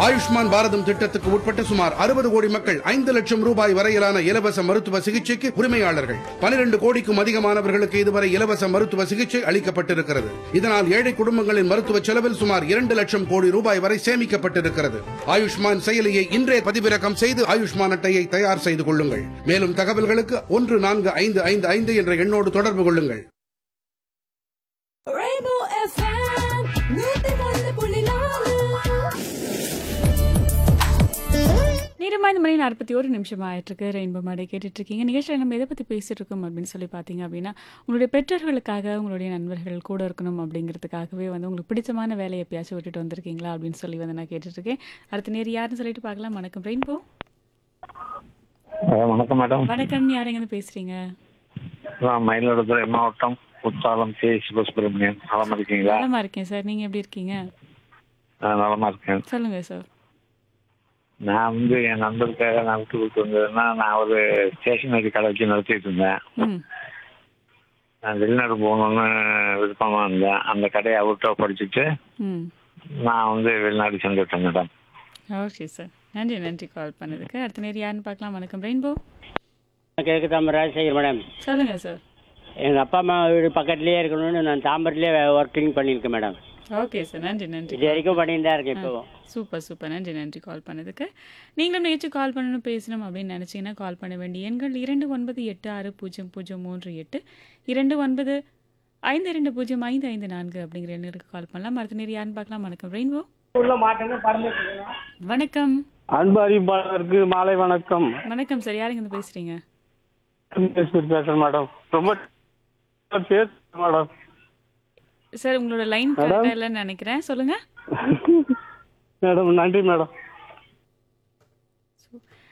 ஆயுஷ்மான் பாரதம் திட்டத்துக்கு உட்பட்ட சுமார் அறுபது கோடி மக்கள் ஐந்து லட்சம் ரூபாய் வரையிலான இலவச மருத்துவ சிகிச்சைக்கு உரிமையாளர்கள் பனிரெண்டு கோடிக்கும் அதிகமானவர்களுக்கு இதுவரை இலவச மருத்துவ சிகிச்சை அளிக்கப்பட்டிருக்கிறது இதனால் ஏழை குடும்பங்களின் மருத்துவ செலவில் சுமார் இரண்டு லட்சம் கோடி ரூபாய் வரை சேமிக்கப்பட்டிருக்கிறது ஆயுஷ்மான் செயலியை இன்றே பதிவிறக்கம் செய்து ஆயுஷ்மான் அட்டையை தயார் செய்து கொள்ளுங்கள் மேலும் தகவல்களுக்கு ஒன்று நான்கு ஐந்து ஐந்து ஐந்து என்ற எண்ணோடு தொடர்பு கொள்ளுங்கள் Rainbow FM, நூத்தி ஒன்று புள்ளி நாலு. நேரமா இந்த மணி நாற்பத்தி ஒரு நிமிஷம் ஆயிட்டிருக்கு ரெயின்போ மாடை கேட்டுட்டு இருக்கீங்க நிகழ்ச்சியில் நம்ம எதை பற்றி பேசிட்டு இருக்கோம் அப்படின்னு சொல்லி பார்த்தீங்க அப்படின்னா உங்களுடைய பெற்றோர்களுக்காக உங்களுடைய நண்பர்கள் கூட இருக்கணும் அப்படிங்கிறதுக்காகவே வந்து உங்களுக்கு பிடிச்சமான வேலையை எப்பயாச்சும் விட்டுட்டு வந்திருக்கீங்களா அப்படின்னு சொல்லி வந்து நான் கேட்டுட்டு இருக்கேன் அடுத்த நேர் யாருன்னு சொல்லிட்டு பார்க்கலாம் வணக்கம் ரெயின்போ அஹ் வணக்கம் மேடம் வணக்கம் யார் எங்கேருந்து பேசுறீங்க நான் மயிலாடுதுறை மாவட்டம் குத்தாலம் கே சுபசுப்ரமணியன் நலமா இருக்கீங்களா நலமா இருக்கேன் சார் நீங்க எப்படி இருக்கீங்க நான் நலமா இருக்கேன் சொல்லுங்க சார் நான் வந்து என் நண்பருக்காக நான் விட்டு கொடுத்து வந்ததுன்னா நான் ஒரு ஸ்டேஷனரி கடை வச்சு நடத்திட்டு இருந்தேன் ம் நான் வெளிநாடு போகணும்னு விருப்பமா இருந்தேன் அந்த கடையை அவர்கிட்ட படிச்சுட்டு ம் நான் வந்து வெளிநாடு சென்றுட்டேன் மேடம் ஓகே சார் நன்றி நன்றி கால் பண்ணதுக்கு அடுத்த நேர் யாருன்னு பார்க்கலாம் வணக்கம் ரெயின்போ கிழக்கு தாம்பரம் ராஜசேகர் மேடம் சொல்லுங்க சார் எங்கள் அப்பா அம்மா வீடு பக்கத்துலேயே இருக்கணும்னு நான் தாம்பரத்துலேயே ஒர்க்கிங் பண்ணியிருக்கேன் மேடம் ஓகே சார் நன்றி நன்றி இது வரைக்கும் பண்ணிட்டு தான் இருக்கேன் இப்போ சூப்பர் சூப்பர் நன்றி நன்றி கால் பண்ணதுக்கு நீங்களும் நிகழ்ச்சி கால் பண்ணணும் பேசணும் அப்படின்னு நினச்சிங்கன்னா கால் பண்ண வேண்டிய எண்கள் இரண்டு ஒன்பது எட்டு ஆறு பூஜ்ஜியம் பூஜ்ஜியம் மூன்று எட்டு இரண்டு ஒன்பது ஐந்து இரண்டு பூஜ்ஜியம் ஐந்து ஐந்து நான்கு அப்படிங்கிற எண்ணுக்கு கால் பண்ணலாம் அடுத்த நேரம் யாருன்னு பார்க்கலாம் வணக்கம் ரெயின்போ வணக்கம் அன்பு அறிவிப்பாளருக்கு மாலை வணக்கம் வணக்கம் சார் யாருங்க இருந்து பேசுறீங்க பேசுகிறேன் பேசுறேன் மேடம் ரொம்ப பேர் மேடம் சார் உங்களோட லைன் கரெக்டாக இல்லைன்னு நினைக்கிறேன் சொல்லுங்க மேடம் நன்றி மேடம்